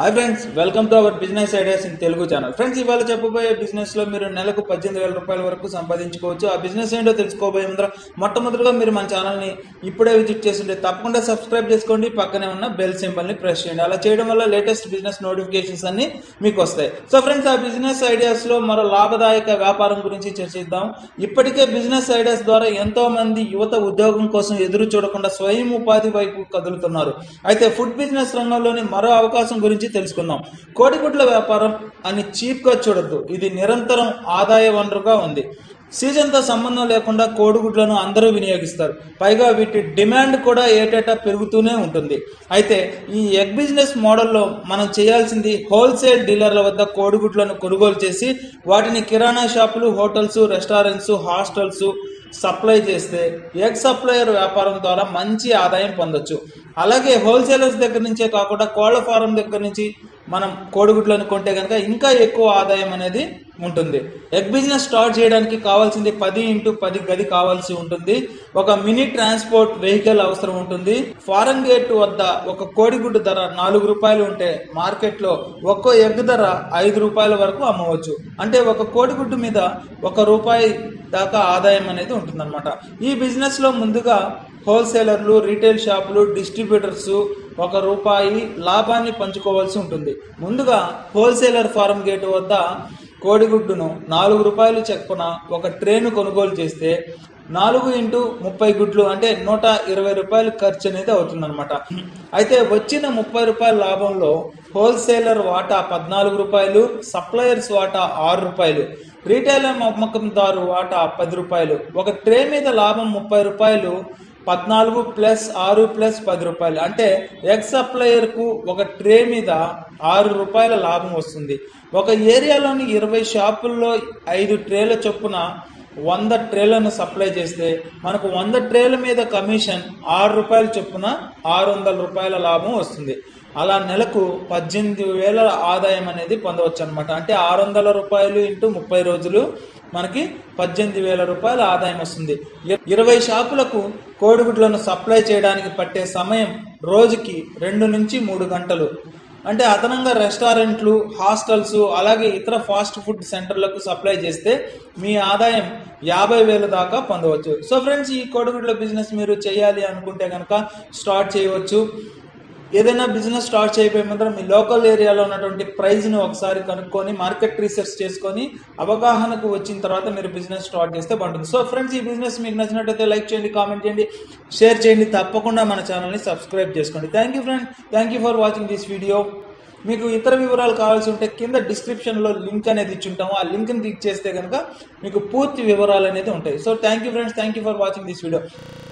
hi friends welcome to our business ideas in Telugu channel friends ఇవాళ చెప్పబోయే business లో మీరు నెలకు పద్దెనిమిది వేల రూపాయల వరకు సంపాదించుకోవచ్చు ఆ బిజినెస్ ఏంటో తెలుసుకోబోయే ముందర మొట్టమొదటిగా మీరు మన ఛానల్ ని ఇప్పుడే విజిట్ చేస్తుంటే తప్పకుండా సబ్స్క్రైబ్ చేసుకోండి పక్కనే ఉన్న బెల్ సింబల్ ని ప్రెస్ చేయండి అలా చేయడం వల్ల లేటెస్ట్ బిజినెస్ నోటిఫికేషన్స్ అన్ని మీకు వస్తాయి సో ఫ్రెండ్స్ ఆ బిజినెస్ ఐడియాస్ లో మరో లాభదాయక వ్యాపారం గురించి చర్చిద్దాం ఇప్పటికే బిజినెస్ ఐడియాస్ ద్వారా ఎంతో మంది యువత ఉద్యోగం కోసం ఎదురు చూడకుండా స్వయం ఉపాధి వైపు కదులుతున్నారు అయితే ఫుడ్ బిజినెస్ రంగంలోని మరో అవకాశం గురించి తెలుసుకుందాం కోడిగుడ్ల వ్యాపారం అని చీప్ గా చూడొద్దు ఇది నిరంతరం ఆదాయ వనరుగా ఉంది సీజన్ తో సంబంధం లేకుండా కోడిగుడ్లను అందరూ వినియోగిస్తారు పైగా వీటి డిమాండ్ కూడా ఏటేటా పెరుగుతూనే ఉంటుంది అయితే ఈ ఎగ్ బిజినెస్ మోడల్లో మనం చేయాల్సింది హోల్సేల్ డీలర్ల వద్ద కోడిగుడ్లను కొనుగోలు చేసి వాటిని కిరాణా షాపులు హోటల్స్ రెస్టారెంట్స్ హాస్టల్స్ సప్లై చేస్తే ఎగ్ సప్లయర్ వ్యాపారం ద్వారా మంచి ఆదాయం పొందొచ్చు అలాగే హోల్సేలర్స్ దగ్గర నుంచే కాకుండా కోళ్ల ఫారం దగ్గర నుంచి మనం కోడిగుడ్లను కొంటే కనుక ఇంకా ఎక్కువ ఆదాయం అనేది ఉంటుంది ఎగ్ బిజినెస్ స్టార్ట్ చేయడానికి కావాల్సింది పది ఇంటూ పది గది కావాల్సి ఉంటుంది ఒక మినీ ట్రాన్స్పోర్ట్ వెహికల్ అవసరం ఉంటుంది ఫారెన్ గేట్ వద్ద ఒక కోడిగుడ్డు ధర నాలుగు రూపాయలు ఉంటే మార్కెట్లో ఒక్కో ఎగ్ ధర ఐదు రూపాయల వరకు అమ్మవచ్చు అంటే ఒక కోడిగుడ్డు మీద ఒక రూపాయి దాకా ఆదాయం అనేది ఉంటుందన్నమాట ఈ బిజినెస్ లో ముందుగా హోల్సేలర్లు రీటైల్ షాపులు డిస్ట్రిబ్యూటర్స్ ఒక రూపాయి లాభాన్ని పంచుకోవాల్సి ఉంటుంది ముందుగా హోల్సేలర్ ఫారం గేటు వద్ద కోడిగుడ్డును నాలుగు రూపాయలు చెప్పున ఒక ట్రేను కొనుగోలు చేస్తే నాలుగు ఇంటూ ముప్పై గుడ్లు అంటే నూట ఇరవై రూపాయలు ఖర్చు అనేది అవుతుందన్నమాట అయితే వచ్చిన ముప్పై రూపాయల లాభంలో హోల్సేలర్ వాటా పద్నాలుగు రూపాయలు సప్లయర్స్ వాటా ఆరు రూపాయలు రీటైలర్ అమ్మకందారు వాటా పది రూపాయలు ఒక ట్రే మీద లాభం ముప్పై రూపాయలు పద్నాలుగు ప్లస్ ఆరు ప్లస్ పది రూపాయలు అంటే ఎగ్ సప్లయర్కు ఒక ట్రే మీద ఆరు రూపాయల లాభం వస్తుంది ఒక ఏరియాలోని ఇరవై షాపుల్లో ఐదు ట్రేల చొప్పున వంద ట్రేలను సప్లై చేస్తే మనకు వంద ట్రేల మీద కమిషన్ ఆరు రూపాయల చొప్పున ఆరు వందల రూపాయల లాభం వస్తుంది అలా నెలకు పద్దెనిమిది వేల ఆదాయం అనేది పొందవచ్చు అనమాట అంటే ఆరు వందల రూపాయలు ఇంటూ ముప్పై రోజులు మనకి పద్దెనిమిది వేల రూపాయల ఆదాయం వస్తుంది ఇ- ఇరవై షాపులకు కోడిగుడ్లను సప్లై చేయడానికి పట్టే సమయం రోజుకి రెండు నుంచి మూడు గంటలు అంటే అదనంగా రెస్టారెంట్లు హాస్టల్స్ అలాగే ఇతర ఫాస్ట్ ఫుడ్ సెంటర్లకు సప్లై చేస్తే మీ ఆదాయం యాభై వేల దాకా పొందవచ్చు సో ఫ్రెండ్స్ ఈ కోడిగుడ్ల బిజినెస్ మీరు చేయాలి అనుకుంటే కనుక స్టార్ట్ చేయవచ్చు ఏదైనా బిజినెస్ స్టార్ట్ చేయబోయే ముందర మీ లోకల్ ఏరియాలో ఉన్నటువంటి ప్రైస్ని ఒకసారి కనుక్కొని మార్కెట్ రీసెర్చ్ చేసుకొని అవగాహనకు వచ్చిన తర్వాత మీరు బిజినెస్ స్టార్ట్ చేస్తే బాగుంటుంది సో ఫ్రెండ్స్ ఈ బిజినెస్ మీకు నచ్చినట్టయితే లైక్ చేయండి కామెంట్ చేయండి షేర్ చేయండి తప్పకుండా మన ఛానల్ని సబ్స్క్రైబ్ చేసుకోండి thank you friend thank you for watching this video మీకు ఇతర వివరాలు కావాల్సి ఉంటే కింద డిస్క్రిప్షన్లో లింక్ అనేది ఇచ్చుంటాము ఆ లింక్ని క్లిక్ చేస్తే కనుక మీకు పూర్తి వివరాలు అనేది ఉంటాయి so thank you friends thank you for watching this video